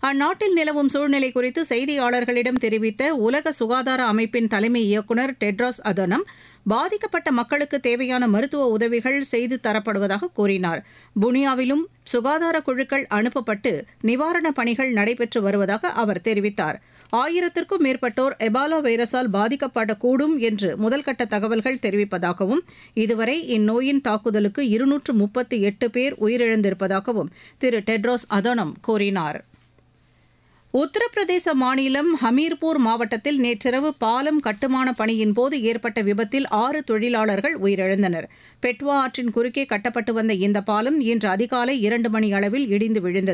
அந்நாட்டில் நிலவும் சூழ்நிலை குறித்து செய்தியாளர்களிடம் தெரிவித்த உலக சுகாதார அமைப்பின் தலைமை இயக்குநர் டெட்ராஸ் அதனம் பாதிக்கப்பட்ட மக்களுக்கு தேவையான மருத்துவ உதவிகள் செய்து தரப்படுவதாக கூறினார் புனியாவிலும் சுகாதார குழுக்கள் அனுப்பப்பட்டு நிவாரணப் பணிகள் நடைபெற்று வருவதாக அவர் தெரிவித்தார் ஆயிரத்திற்கும் மேற்பட்டோர் எபாலா வைரஸால் பாதிக்கப்படக்கூடும் என்று முதல்கட்ட தகவல்கள் தெரிவிப்பதாகவும் இதுவரை இந்நோயின் தாக்குதலுக்கு இருநூற்று முப்பத்தி எட்டு பேர் உயிரிழந்திருப்பதாகவும் திரு டெட்ரோஸ் அதனம் கூறினார் உத்தரப்பிரதேச மாநிலம் ஹமீர்பூர் மாவட்டத்தில் நேற்றிரவு பாலம் கட்டுமான பணியின் போது ஏற்பட்ட விபத்தில் ஆறு தொழிலாளர்கள் உயிரிழந்தனர் பெட்வா ஆற்றின் குறுக்கே கட்டப்பட்டு வந்த இந்த பாலம் இன்று அதிகாலை இரண்டு மணி அளவில் இடிந்து விழுந்தது